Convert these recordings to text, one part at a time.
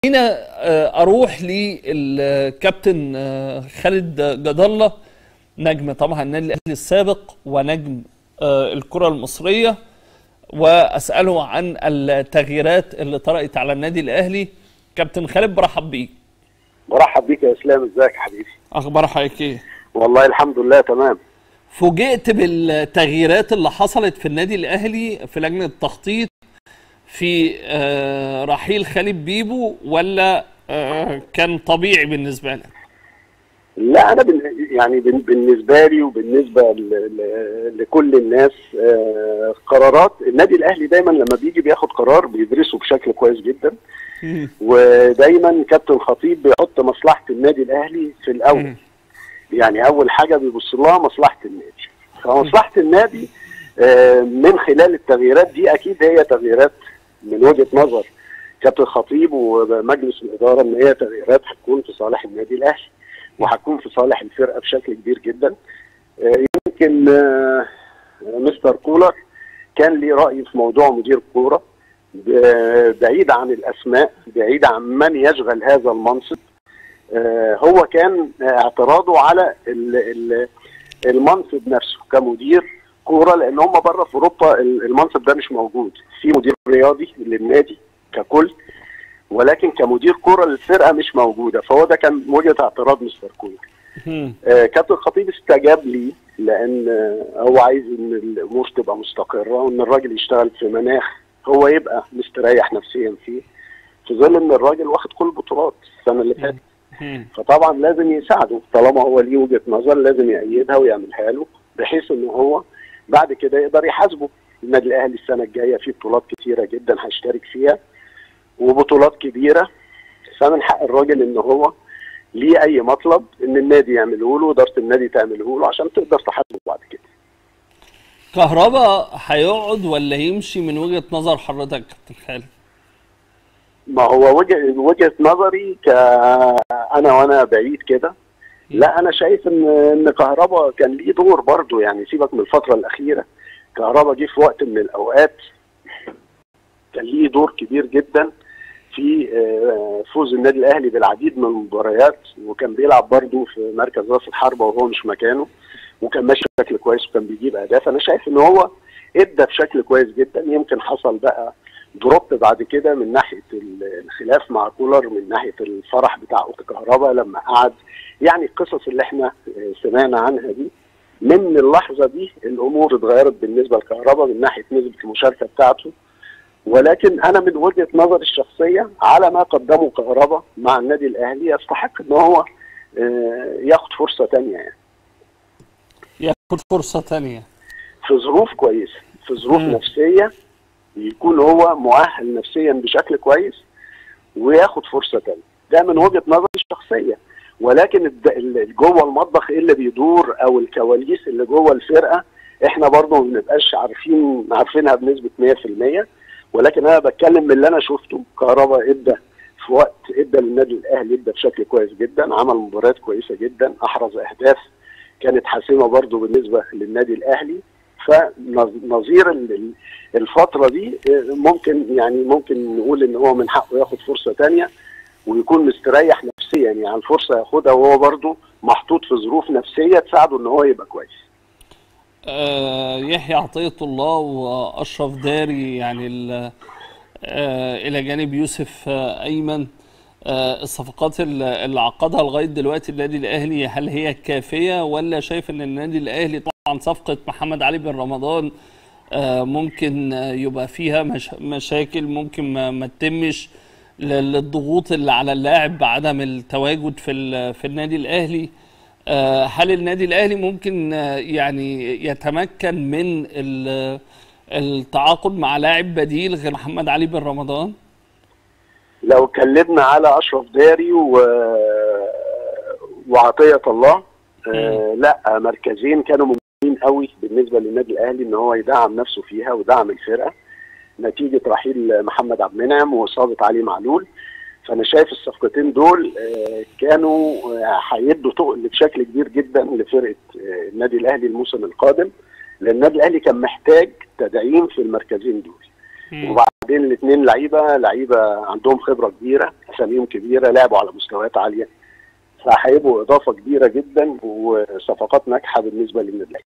خلينا آه، اروح للكابتن آه، خالد جد الله نجم طبعا النادي الاهلي السابق ونجم آه، الكره المصريه واساله عن التغييرات اللي طرأت على النادي الاهلي كابتن خالد برحب بيك برحب بيك يا اسلام ازيك يا حبيبي اخبار حضرتك ايه والله الحمد لله تمام فوجئت بالتغييرات اللي حصلت في النادي الاهلي في لجنه التخطيط في آه، رحيل خالد بيبو ولا آه، كان طبيعي بالنسبه لك لا انا بن... يعني بن... بالنسبه لي وبالنسبه ل... ل... لكل الناس آه قرارات النادي الاهلي دايما لما بيجي بياخد قرار بيدرسه بشكل كويس جدا ودايما كابتن خطيب بيحط مصلحه النادي الاهلي في الاول يعني اول حاجه بيبص لها مصلحه النادي فمصلحه النادي آه من خلال التغييرات دي اكيد هي تغييرات من وجهه نظر كابتن خطيب ومجلس الاداره ان هي تغييرات هتكون في صالح النادي الاهلي وهتكون في صالح الفرقه بشكل كبير جدا آه يمكن آه مستر كولر كان ليه راي في موضوع مدير الكوره بعيد عن الاسماء بعيد عن من يشغل هذا المنصب آه هو كان اعتراضه على ال ال المنصب نفسه كمدير كوره لان هم بره في اوروبا المنصب ده مش موجود في مدير رياضي للنادي ككل ولكن كمدير كوره للفرقه مش موجوده فهو ده كان وجهه اعتراض مستر كولر آه كابتن الخطيب استجاب لي لان آه هو عايز ان الامور تبقى مستقره وان الراجل يشتغل في مناخ هو يبقى مستريح نفسيا فيه في ظل ان الراجل واخد كل البطولات السنه اللي فاتت فطبعا لازم يساعده طالما هو ليه وجهه نظر لازم يأيدها ويعملها له بحيث ان هو بعد كده يقدر يحاسبه النادي الاهلي السنه الجايه فيه بطولات كتيره جدا هيشترك فيها وبطولات كبيره فمن حق الراجل ان هو ليه اي مطلب ان النادي يعمله له واداره النادي تعمله له عشان تقدر تحاسبه بعد كده كهربا هيقعد ولا يمشي من وجهه نظر حضرتك كابتن خالد؟ ما هو وجه وجهه نظري ك انا وانا بعيد كده لا انا شايف ان ان كهربا كان ليه دور برضه يعني سيبك من الفتره الاخيره كهربا جه في وقت من الاوقات كان ليه دور كبير جدا في فوز النادي الاهلي بالعديد من المباريات وكان بيلعب برضه في مركز راس الحربه وهو مش مكانه وكان ماشي بشكل كويس وكان بيجيب اهداف انا شايف ان هو ادى بشكل كويس جدا يمكن حصل بقى دروب بعد كده من ناحيه الخلاف مع كولر من ناحيه الفرح بتاع اوضه كهربا لما قعد يعني القصص اللي احنا سمعنا عنها دي من اللحظه دي الامور اتغيرت بالنسبه لكهربا من ناحيه نسبه المشاركه بتاعته ولكن انا من وجهه نظري الشخصيه على ما قدمه كهربا مع النادي الاهلي يستحق ان هو ياخد فرصه ثانيه يعني ياخد فرصه ثانيه في ظروف كويسه في ظروف م. نفسيه يكون هو مؤهل نفسيا بشكل كويس وياخد فرصه ثانيه ده من وجهه نظري الشخصيه ولكن جوه المطبخ ايه اللي بيدور او الكواليس اللي جوه الفرقه احنا برضه ما بنبقاش عارفين عارفينها بنسبه 100% ولكن انا بتكلم من اللي انا شفته كهربا ادى في وقت ادى للنادي الاهلي ادى بشكل كويس جدا عمل مباريات كويسه جدا احرز اهداف كانت حاسمه برضه بالنسبه للنادي الاهلي فنظير الفتره دي ممكن يعني ممكن نقول ان هو من حقه ياخد فرصه ثانيه ويكون مستريح نفسيا يعني الفرصه ياخدها وهو برضه محطوط في ظروف نفسيه تساعده ان هو يبقى كويس. آه يحيى عطيه الله واشرف داري يعني آه الى جانب يوسف آه ايمن آه الصفقات اللي عقدها لغايه دلوقتي النادي الاهلي هل هي كافيه ولا شايف ان النادي الاهلي طبعا صفقه محمد علي بن رمضان آه ممكن يبقى فيها مش مشاكل ممكن ما, ما تتمش للضغوط اللي على اللاعب بعدم التواجد في في النادي الاهلي آه هل النادي الاهلي ممكن يعني يتمكن من التعاقد مع لاعب بديل غير محمد علي بن رمضان؟ لو اتكلمنا على اشرف داري و... وعطيه الله آه لا مركزين كانوا مهمين قوي بالنسبه للنادي الاهلي ان هو يدعم نفسه فيها ويدعم الفرقه نتيجه رحيل محمد عبد المنعم واصابه علي معلول فانا شايف الصفقتين دول آه كانوا هيدوا تقل بشكل كبير جدا لفرقه آه النادي الاهلي الموسم القادم لان النادي الاهلي كان محتاج تدعيم في المركزين دول وبعدين الاثنين لعيبه لعيبه عندهم خبره كبيره اساميهم كبيره لعبوا على مستويات عاليه فهيبقوا اضافه كبيره جدا وصفقات ناجحه بالنسبه للنادي الاهلي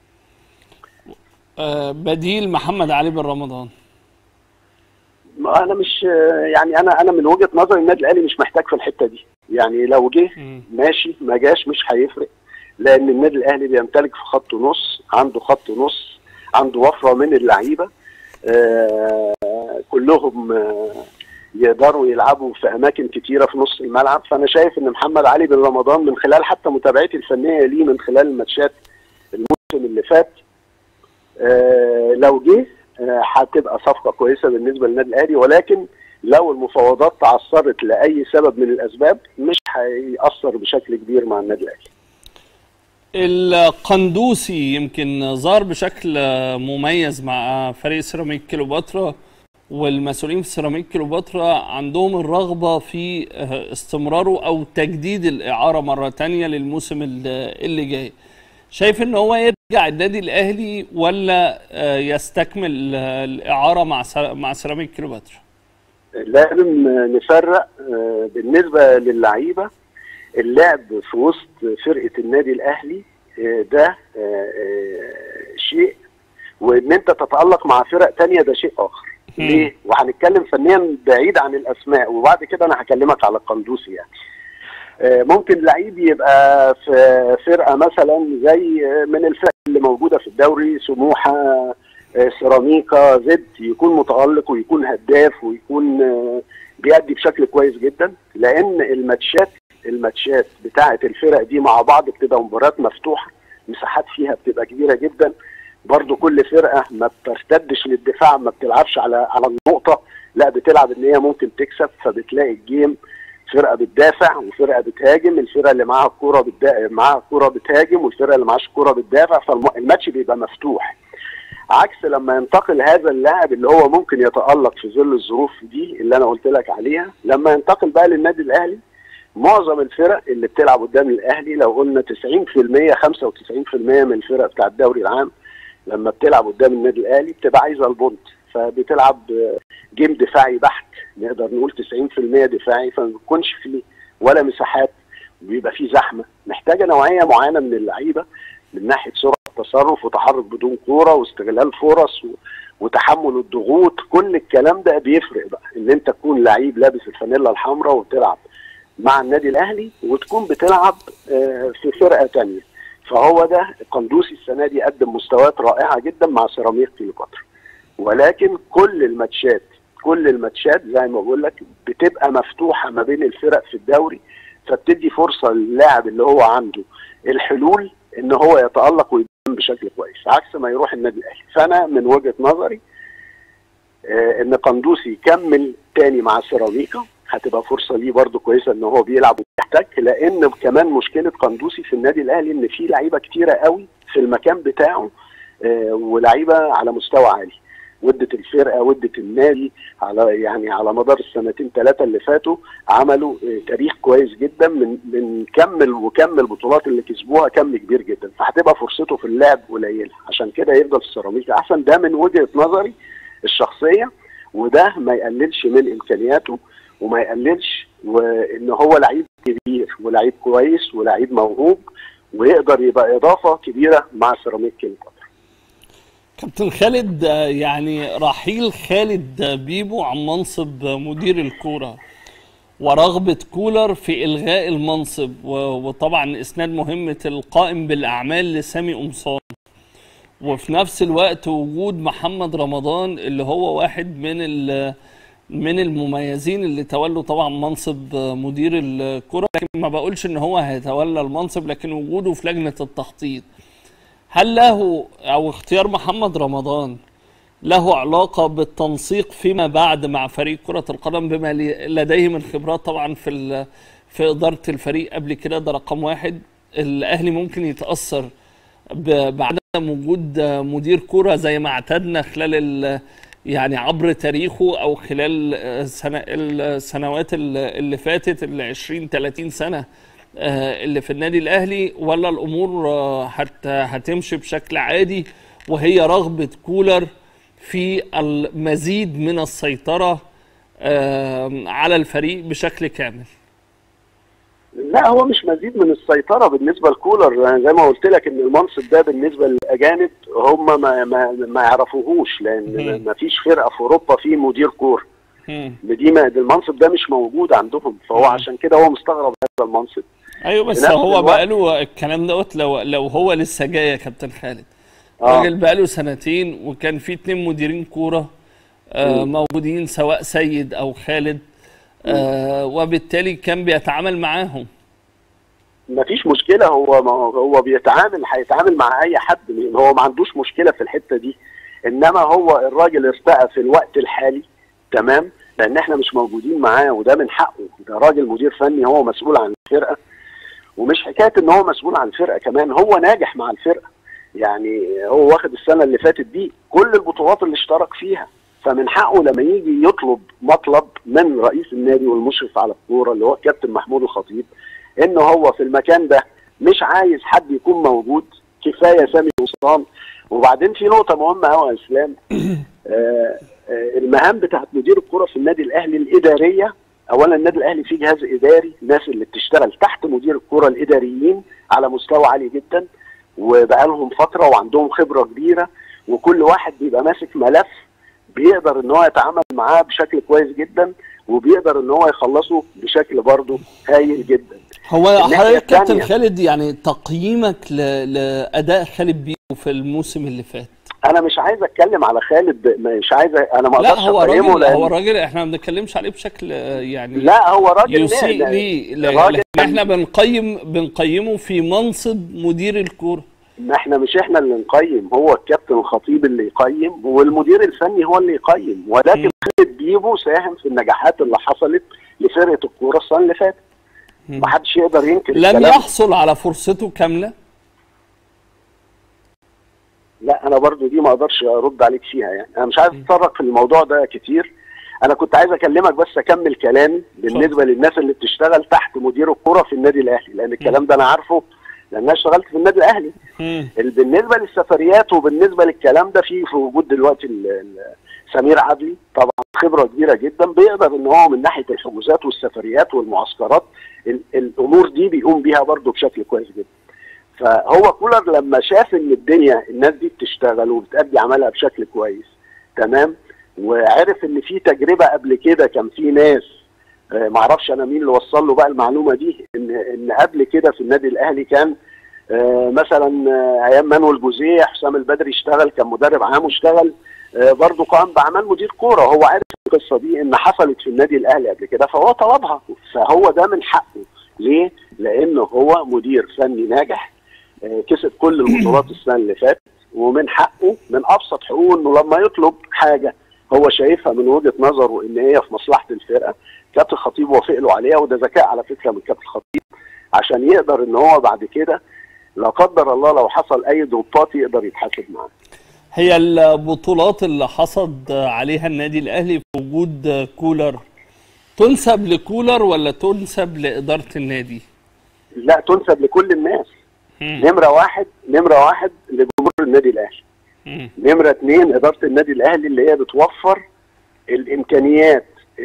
آه، بديل محمد علي بن رمضان ما انا مش يعني انا انا من وجهه نظري النادي الاهلي مش محتاج في الحته دي يعني لو جه مم. ماشي ما جاش مش هيفرق لان النادي الاهلي بيمتلك في خط نص عنده خط نص عنده وفره من اللعيبه آه كلهم آه يقدروا يلعبوا في اماكن كتيره في نص الملعب فانا شايف ان محمد علي بن رمضان من خلال حتى متابعتي الفنيه ليه من خلال الماتشات الموسم اللي فات آه لو جه آه، هتبقى صفقه كويسه بالنسبه للنادي الاهلي ولكن لو المفاوضات تعثرت لاي سبب من الاسباب مش هيأثر بشكل كبير مع النادي الاهلي القندوسي يمكن ظهر بشكل مميز مع فريق سيراميك كيلوباترا والمسؤولين في سيراميك كيلوباترا عندهم الرغبة في استمراره أو تجديد الإعارة مرة تانية للموسم اللي اللي جاي شايف ان هو يرجع النادي الاهلي ولا آه، يستكمل آه، الاعاره مع سر- مع سيراميك كيلوباترا لازم نفرق آه، بالنسبه للعيبه اللعب في وسط فرقه النادي الاهلي آه، ده آه، آه، شيء وان انت تتالق مع فرق تانية ده شيء اخر مم. ليه وهنتكلم فنيا بعيد عن الاسماء وبعد كده انا هكلمك على القندوسي يعني آه، ممكن لعيب يبقى في فرقه مثلا زي آه، من الفرق اللي موجوده في الدوري سموحه آه، سيراميكا زد يكون متالق ويكون هداف ويكون آه، بيأدي بشكل كويس جدا لان الماتشات الماتشات بتاعه الفرق دي مع بعض بتبقى مباريات مفتوحه مساحات فيها بتبقى كبيره جدا برضو كل فرقه ما بترتدش للدفاع ما بتلعبش على على النقطه لا بتلعب ان هي ممكن تكسب فبتلاقي الجيم فرقه بتدافع وفرقه بتهاجم الفرقه اللي معاها الكوره بتدا... معاها الكوره بتهاجم والفرقه اللي معاش الكوره بتدافع فالماتش بيبقى مفتوح عكس لما ينتقل هذا اللاعب اللي هو ممكن يتالق في ظل الظروف دي اللي انا قلت لك عليها لما ينتقل بقى للنادي الاهلي معظم الفرق اللي بتلعب قدام الاهلي لو قلنا 90% 95% من الفرق بتاع الدوري العام لما بتلعب قدام النادي الاهلي بتبقى عايزه البونت فبتلعب آه، جيم دفاعي بحت نقدر نقول 90% دفاعي فما بيكونش فيه ولا مساحات بيبقى فيه زحمه محتاجه نوعيه معينه من اللعيبه من ناحيه سرعه تصرف وتحرك بدون كوره واستغلال فرص و... وتحمل الضغوط كل الكلام ده بيفرق بقى ان انت تكون لعيب لابس الفانيلا الحمراء وبتلعب مع النادي الاهلي وتكون بتلعب آه، في فرقه تانية فهو ده قندوسي السنه دي قدم مستويات رائعه جدا مع سيراميك كليوباترا ولكن كل الماتشات كل الماتشات زي ما بقول لك بتبقى مفتوحه ما بين الفرق في الدوري فبتدي فرصه للاعب اللي هو عنده الحلول ان هو يتالق ويبان بشكل كويس عكس ما يروح النادي الاهلي فانا من وجهه نظري آه، ان قندوسي يكمل تاني مع سيراميكا هتبقى فرصه ليه برده كويسه ان هو بيلعب وبيحتك لان كمان مشكله قندوسي في النادي الاهلي ان في لعيبه كتيره قوي في المكان بتاعه آه، ولعيبه على مستوى عالي ودت الفرقه ودت النادي على يعني على مدار السنتين ثلاثه اللي فاتوا عملوا آه، تاريخ كويس جدا من من كم وكم البطولات اللي كسبوها كم كبير جدا فهتبقى فرصته في اللعب قليله عشان كده يفضل في السيراميكا احسن ده من وجهه نظري الشخصيه وده ما يقللش من امكانياته وما يقللش وان هو لعيب كبير ولعيب كويس ولعيب موهوب ويقدر يبقى اضافه كبيره مع سيراميك كليوباترا كابتن خالد آه، يعني رحيل خالد بيبو عن منصب مدير الكوره ورغبة كولر في إلغاء المنصب و- وطبعا إسناد مهمة القائم بالأعمال لسامي قمصان وفي نفس الوقت وجود محمد رمضان اللي هو واحد من ال- من المميزين اللي تولوا طبعا منصب مدير الكرة لكن ما بقولش ان هو هيتولى المنصب لكن وجوده في لجنة التخطيط هل له او اختيار محمد رمضان له علاقة بالتنسيق فيما بعد مع فريق كرة القدم بما لي- لديه من خبرات طبعا في ال- في إدارة الفريق قبل كده ده رقم واحد الأهلي ممكن يتأثر ب- بعدم وجود مدير كرة زي ما اعتدنا خلال ال- يعني عبر تاريخه او خلال السنة السنوات ال- اللي فاتت ال 20 30 سنه آه، اللي في النادي الاهلي ولا الامور آه، هت هتمشي بشكل عادي وهي رغبه كولر في المزيد من السيطره آه، على الفريق بشكل كامل لا هو مش مزيد من السيطره بالنسبه لكولر يعني زي ما قلت لك ان المنصب ده بالنسبه للاجانب هم ما ما, ما يعرفوهوش لان مم. ما فيش فرقه في اوروبا في مدير كوره مم. دي ما المنصب ده مش موجود عندهم فهو مم. عشان كده هو مستغرب هذا المنصب ايوه بس بنفس هو الوقت- بقى له الكلام دوت لو لو هو لسه جاي يا كابتن خالد آه. راجل بقى له سنتين وكان في اتنين مديرين كوره آه مم. موجودين سواء سيد او خالد آه وبالتالي كان بيتعامل معاهم ما فيش مشكله هو ما هو بيتعامل هيتعامل مع اي حد لأن هو ما عندوش مشكله في الحته دي انما هو الراجل ارتقى في الوقت الحالي تمام لان احنا مش موجودين معاه وده من حقه ده راجل مدير فني هو مسؤول عن الفرقه ومش حكايه ان هو مسؤول عن الفرقه كمان هو ناجح مع الفرقه يعني هو واخد السنه اللي فاتت دي كل البطولات اللي اشترك فيها فمن حقه لما يجي يطلب مطلب من رئيس النادي والمشرف على الكوره اللي هو الكابتن محمود الخطيب ان هو في المكان ده مش عايز حد يكون موجود كفايه سامي قمصان وبعدين في نقطه مهمه قوي يا اسلام آه، آه، المهام بتاعت مدير الكره في النادي الاهلي الاداريه اولا النادي الاهلي فيه جهاز اداري الناس اللي بتشتغل تحت مدير الكره الاداريين على مستوى عالي جدا وبقالهم فتره وعندهم خبره كبيره وكل واحد بيبقى ماسك ملف بيقدر ان هو يتعامل معاه بشكل كويس جدا وبيقدر ان هو يخلصه بشكل برضه هايل جدا هو الناحية حضرتك كابتن التانية. خالد يعني تقييمك ل- لاداء خالد بيبو في الموسم اللي فات انا مش عايز اتكلم على خالد مش عايز انا ما لا اقدرش هو اقيمه راجل لأن هو راجل احنا ما بنتكلمش عليه بشكل آه، يعني لا هو راجل يسيء لا- ليه ل- راجل لكن احنا بنقيم بنقيمه في منصب مدير الكوره ما احنا مش احنا اللي نقيم هو الكابتن الخطيب اللي يقيم والمدير الفني هو اللي يقيم ولكن مم. خالد بيبو ساهم في النجاحات اللي حصلت لفرقه الكوره السنه اللي فاتت مم. ما حدش يقدر ينكر لم الكلام ده. يحصل على فرصته كامله لا انا برضو دي ما اقدرش ارد عليك فيها يعني انا مش عايز اتطرق في الموضوع ده كتير انا كنت عايز اكلمك بس اكمل كلامي بالنسبه للناس اللي بتشتغل تحت مدير الكره في النادي الاهلي لان الكلام ده انا عارفه لان انا اشتغلت في النادي الاهلي مم. ال- بالنسبه للسفريات وبالنسبه للكلام ده في في وجود دلوقتي ال- ال- سمير عدلي طبعا خبره كبيره جدا بيقدر ان هو من ناحيه الحجوزات والسفريات والمعسكرات ال- الامور دي بيقوم بيها برضه بشكل كويس جدا فهو كولر لما شاف ان الدنيا الناس دي بتشتغل وبتأدي عملها بشكل كويس تمام وعرف ان في تجربه قبل كده كان في ناس آه، معرفش انا مين اللي وصل له بقى المعلومه دي ان ان قبل كده في النادي الاهلي كان آه، مثلا آه، ايام مانويل جوزيه حسام البدري اشتغل كان مدرب عام واشتغل آه، برضه قام باعمال مدير كوره هو عارف القصه دي ان حصلت في النادي الاهلي قبل كده فهو طلبها فهو ده من حقه ليه؟ لانه هو مدير فني ناجح آه، كسب كل البطولات السنه اللي فاتت ومن حقه من ابسط حقوقه انه لما يطلب حاجه هو شايفها من وجهه نظره ان هي في مصلحه الفرقه كابتن خطيب وافق له عليها وده ذكاء على فكره من كابتن خطيب عشان يقدر ان هو بعد كده لا قدر الله لو حصل اي ضغوطات يقدر يتحاسب معاه هي البطولات اللي حصد عليها النادي الاهلي في وجود كولر تنسب لكولر ولا تنسب لاداره النادي؟ لا تنسب لكل الناس مم. نمره واحد نمره واحد لجمهور النادي الاهلي مم. نمرة اتنين إدارة النادي الأهلي اللي هي بتوفر الإمكانيات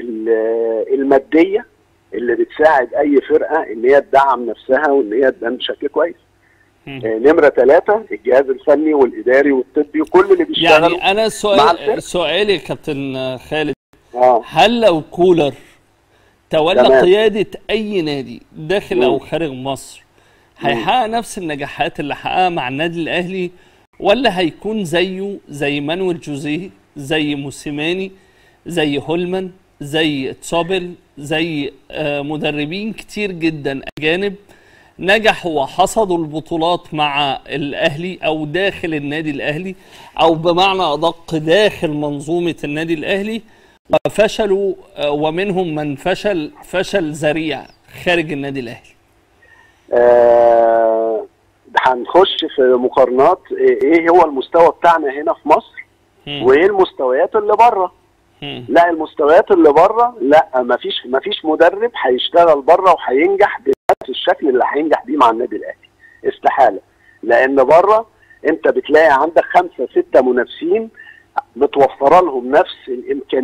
ال- المادية اللي بتساعد أي فرقة إن هي تدعم نفسها وإن هي تبان بشكل كويس. مم. آه، نمرة ثلاثة الجهاز الفني والإداري والطبي وكل اللي بيشتغلوا يعني انا مع سؤال الفرق. سؤالي يا كابتن خالد آه هل لو كولر تولى تمام. قياده اي نادي داخل او مم. خارج مصر هيحقق نفس النجاحات اللي حققها مع النادي الاهلي ولا هيكون زيه زي مانويل جوزيه زي موسيماني زي هولمان زي تسوبل زي آه، مدربين كتير جدا اجانب نجحوا وحصدوا البطولات مع الاهلي او داخل النادي الاهلي او بمعنى ادق داخل منظومه النادي الاهلي وفشلوا آه، ومنهم من فشل فشل ذريع خارج النادي الاهلي آه، هنخش في مقارنات إيه إيه هو المستوى بتاعنا هنا في مصر مم. وإيه المستويات اللي بره. مم. لا المستويات اللي بره لا مفيش مفيش مدرب هيشتغل بره وهينجح بنفس الشكل اللي هينجح بيه مع النادي الاهلي استحاله لان بره انت بتلاقي عندك خمسه سته منافسين متوفره لهم نفس الامكانيات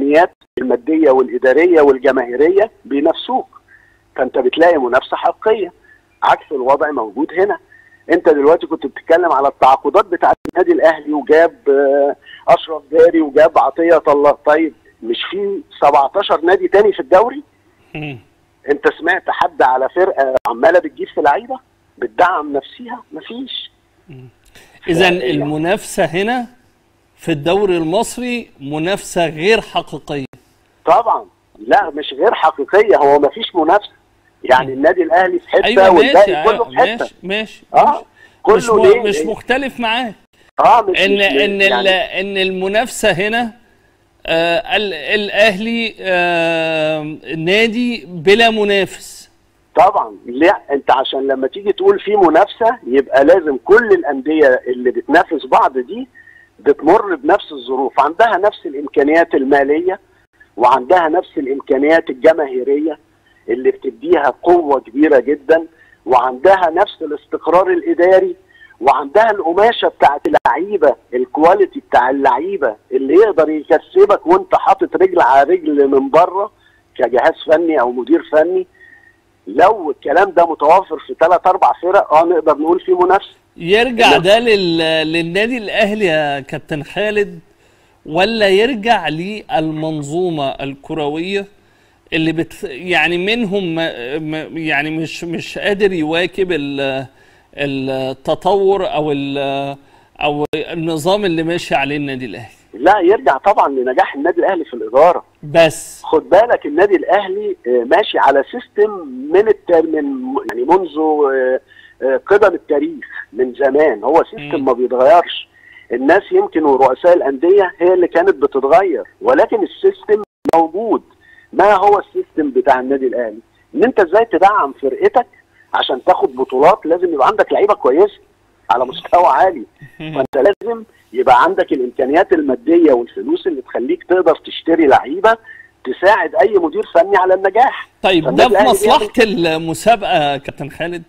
الماديه والاداريه والجماهيريه بينافسوك فانت بتلاقي منافسه حقيقيه عكس الوضع موجود هنا انت دلوقتي كنت بتتكلم على التعاقدات بتاعت النادي الاهلي وجاب آه، اشرف داري وجاب عطيه الله طيب مش في 17 نادي تاني في الدوري مم. انت سمعت حد على فرقه عماله بتجيب في لعيبه بتدعم نفسها مفيش اذا يعني- المنافسه هنا في الدوري المصري منافسه غير حقيقيه طبعا لا مش غير حقيقيه هو مفيش منافسه يعني النادي الاهلي في حته ايوه ماشي والباقي كله أيوة في حته ماشي ماشي اه مش كله م- ليه مش مختلف معاك اه مش ان مش- ان ال- يعني ان المنافسه هنا آه ال- الاهلي آه نادي بلا منافس طبعا لا انت عشان لما تيجي تقول في منافسه يبقى لازم كل الانديه اللي بتنافس بعض دي بتمر بنفس الظروف عندها نفس الامكانيات الماليه وعندها نفس الامكانيات الجماهيريه اللي بتديها قوه كبيره جدا وعندها نفس الاستقرار الاداري وعندها القماشه بتاعت اللعيبه الكواليتي بتاع اللعيبه اللي يقدر يكسبك وانت حاطط رجل على رجل من بره كجهاز فني او مدير فني لو الكلام ده متوفر في ثلاث اربع فرق اه نقدر نقول في منافسه يرجع لا. ده لل... للنادي الاهلي يا كابتن خالد ولا يرجع للمنظومه الكرويه اللي بت... يعني منهم ما... ما- يعني مش مش قادر يواكب ال... التطور او ال... او النظام اللي ماشي عليه النادي الاهلي لا يرجع طبعا لنجاح النادي الاهلي في الاداره بس خد بالك النادي الاهلي آه، ماشي على سيستم من التر... من يعني منذ آه، آه، قدم التاريخ من زمان هو مم. سيستم ما بيتغيرش الناس يمكن ورؤساء الانديه هي اللي كانت بتتغير ولكن السيستم موجود ما هو السيستم بتاع النادي الاهلي ان انت ازاي تدعم فرقتك عشان تاخد بطولات لازم يبقى عندك لعيبه كويسه على مستوى عالي فانت لازم يبقى عندك الامكانيات الماديه والفلوس اللي تخليك تقدر تشتري لعيبه تساعد اي مدير فني على النجاح طيب ده فالنادي في الأهلي مصلحه المسابقه يا كابتن خالد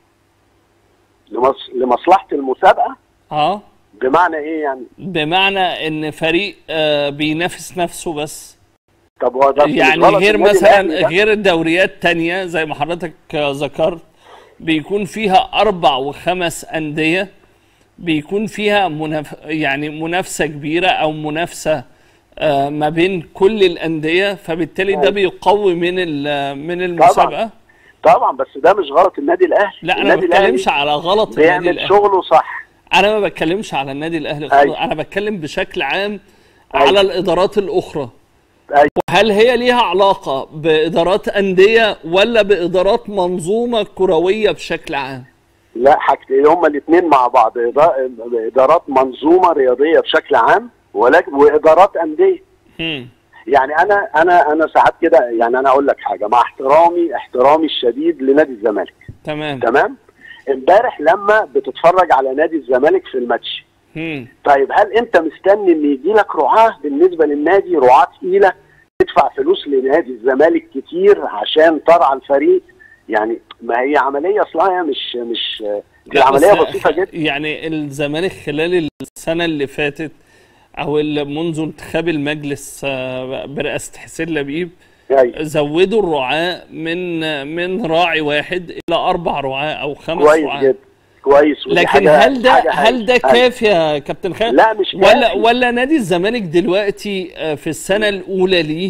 لمص... لمصلحه المسابقه اه بمعنى ايه يعني بمعنى ان فريق آه بينافس نفسه بس طب هو ده مش يعني غلط غير النادي مثلا الأهلي ده؟ غير الدوريات تانية زي ما حضرتك آه، ذكرت بيكون فيها أربع وخمس أندية بيكون فيها منف... يعني منافسة كبيرة أو منافسة آه ما بين كل الأندية فبالتالي ده أيوة. بيقوي من ال- من المسابقة طبعا بس ده مش غلط النادي الاهلي لا أنا ما النادي الأهلي بتكلمش على غلط النادي بيعمل الأهلي شغله صح أنا ما بتكلمش على النادي الأهلي خالص أيوة. أنا بتكلم بشكل عام أيوة. على الإدارات الأخرى أيوة. هل هي ليها علاقة بإدارات أندية ولا بإدارات منظومة كروية بشكل عام؟ لا حاجتين هما الاثنين مع بعض إدا- ادارات منظومه رياضيه بشكل عام ولكن وادارات انديه هم. يعني انا انا انا ساعات كده يعني انا اقول لك حاجه مع احترامي احترامي الشديد لنادي الزمالك تمام تمام امبارح لما بتتفرج على نادي الزمالك في الماتش هم. طيب هل انت مستني ان يجي لك رعاه بالنسبه للنادي رعاه تقيله تدفع فلوس لنادي الزمالك كتير عشان ترعى الفريق يعني ما هي عمليه اصلا مش مش دي لا، عمليه بس بسيطه جدا يعني الزمالك خلال السنة اللي فاتت أو ال- منذ انتخاب المجلس آه، برئاسة حسين لبيب أيوة. زودوا الرعاة من من راعي واحد إلى أربع رعاة أو خمس كويس رعاة جدا كويس ودي لكن حاجة- هل ده حاجة هل ده هايلة. كافي يا كابتن خالد؟ لا مش ولا كافي. ولا نادي الزمالك دلوقتي آه، في السنه الاولى ليه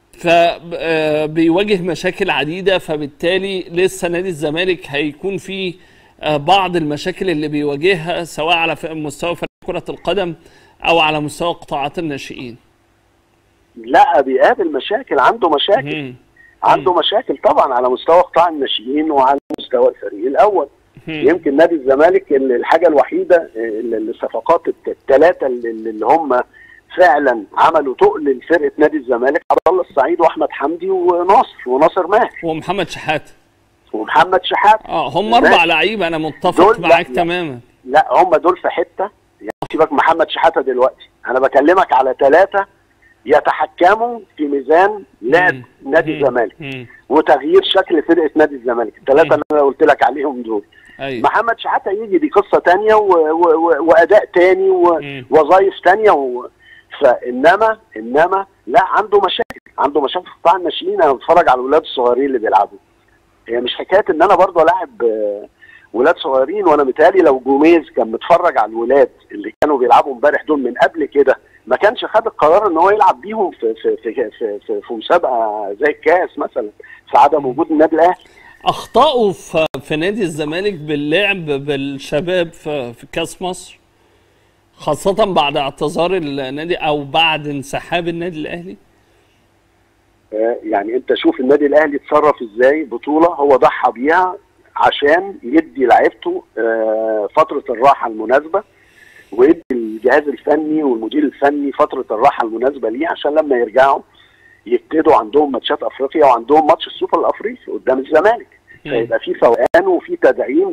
فبيواجه مشاكل عديده فبالتالي لسه نادي الزمالك هيكون فيه آه، بعض المشاكل اللي بيواجهها سواء على ف- مستوى فريق كره القدم او على مستوى قطاعات الناشئين. لا بيقابل مشاكل عنده مشاكل مم. عنده مشاكل طبعا على مستوى قطاع الناشئين وعلى مستوى الفريق الاول مم. يمكن نادي الزمالك ال- الحاجه الوحيده اللي الصفقات الثلاثه اللي, اللي هم فعلا عملوا تقل لفرقه نادي الزمالك عبد الله السعيد واحمد حمدي وناصر وناصر ماهر ومحمد شحاته ومحمد شحات اه هم اربع لعيبه انا متفق دول لا- معاك لا. تماما. لا هم دول في حته يعني سيبك محمد شحاته دلوقتي انا بكلمك على ثلاثه يتحكموا في ميزان لعب مم. نادي مم. الزمالك مم. وتغيير شكل فرقه نادي الزمالك الثلاثه مم. اللي انا قلت لك عليهم دول ايوه محمد شحاته يجي دي قصه تانية و... و... و... واداء تاني مم. ووظائف تانية و... فانما انما لا عنده مشاكل عنده مشاكل في قطاع الناشئين انا بتفرج على الولاد الصغيرين اللي بيلعبوا هي مش حكايه ان انا برضه لاعب آه، ولاد صغيرين وانا متهيألي لو جوميز كان متفرج على الولاد اللي كانوا بيلعبوا امبارح دول من قبل كده ما كانش خد القرار ان هو يلعب بيهم في في في في, في, في مسابقه زي الكاس مثلا في عدم وجود النادي الاهلي اخطاوا في في نادي الزمالك باللعب بالشباب في في كاس مصر خاصة بعد اعتذار النادي او بعد انسحاب النادي الاهلي آه، يعني انت شوف النادي الاهلي اتصرف ازاي بطوله هو ضحى بيها عشان يدي لعيبته آه، فتره الراحه المناسبه ويدي الجهاز الفني والمدير الفني فتره الراحه المناسبه ليه عشان لما يرجعوا يبتدوا عندهم ماتشات افريقيا وعندهم ماتش السوبر الافريقي قدام الزمالك فيبقى في فوقان وفي تدعيم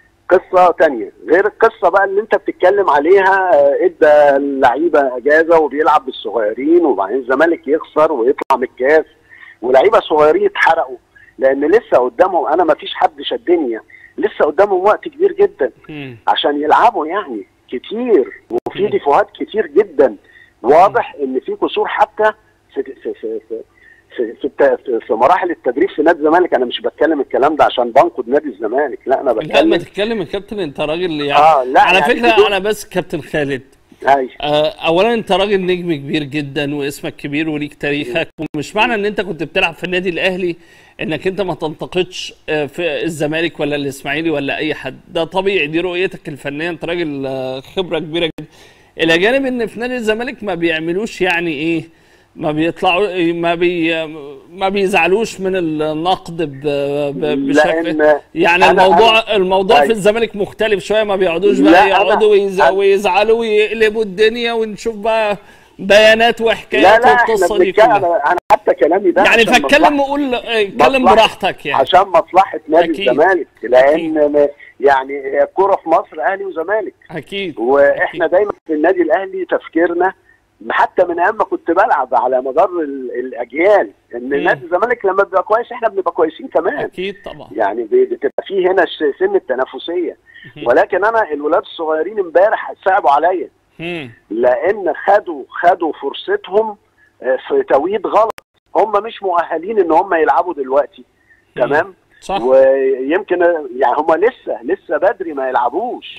قصه تانية غير القصه بقى اللي انت بتتكلم عليها آه، ادى اللعيبه اجازه وبيلعب بالصغيرين وبعدين الزمالك يخسر ويطلع من الكاس ولاعيبه صغيرين اتحرقوا لان لسه قدامهم انا ما فيش حد شدني يعني. لسه قدامهم وقت كبير جدا مم. عشان يلعبوا يعني كتير وفي مم. ديفوهات كتير جدا واضح ان في قصور حتى في في في في في, في, الت- في, في مراحل التدريب في نادي الزمالك انا مش بتكلم الكلام ده عشان بنقد نادي الزمالك لا انا لا ما بتكلم تتكلم يا كابتن انت راجل يعني اه لا على يعني فكرة بدون- انا بس كابتن خالد هاي آه، اولا انت راجل نجم كبير جدا واسمك كبير وليك تاريخك ومش معنى ان انت كنت بتلعب في النادي الاهلي انك انت ما تنتقدش آه، في الزمالك ولا الاسماعيلي ولا اي حد ده طبيعي دي رؤيتك الفنيه انت راجل آه، خبره كبيره جدا الى جانب ان في نادي الزمالك ما بيعملوش يعني ايه ما بيطلعوا ما بي ما بيزعلوش من النقد ب- ب- بشكل لان يعني أنا- الموضوع الموضوع في أيوة. الزمالك مختلف شويه ما بيقعدوش لا، بقى أنا- يقعدوا ويز- أنا- ويزعلوا ويقلبوا الدنيا ونشوف بقى بيانات لا وحكايات لا احنا والقصه دي بنتكلم كلها انا أنا حتى كلامي ده يعني عشان فاتكلم مصلحة- وقول اتكلم مصلحة- براحتك يعني عشان مصلحه نادي أكيد. الزمالك لان م- يعني الكوره في مصر اهلي وزمالك اكيد واحنا دايما في النادي الاهلي تفكيرنا حتى من ايام ما كنت بلعب على مدار ال- الاجيال ان مم. نادي الزمالك لما بيبقى كويس احنا بنبقى كويسين كمان اكيد طبعا يعني ب- بتبقى في هنا الش- سن التنافسيه ولكن انا الولاد الصغيرين امبارح صعبوا عليا مم. لان خدوا خدوا فرصتهم آه، في توقيت غلط هم مش مؤهلين ان هم يلعبوا دلوقتي تمام صح ويمكن يعني هم لسه لسه بدري ما يلعبوش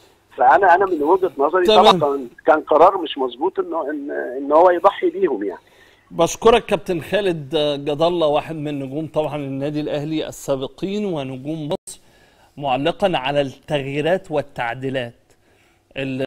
فانا انا من وجهه نظري تمام. طبعا كان- كان قرار مش مظبوط انه ان ان هو يضحي بيهم يعني بشكرك كابتن خالد جد الله واحد من نجوم طبعا النادي الاهلي السابقين ونجوم مصر معلقا على التغييرات والتعديلات اللي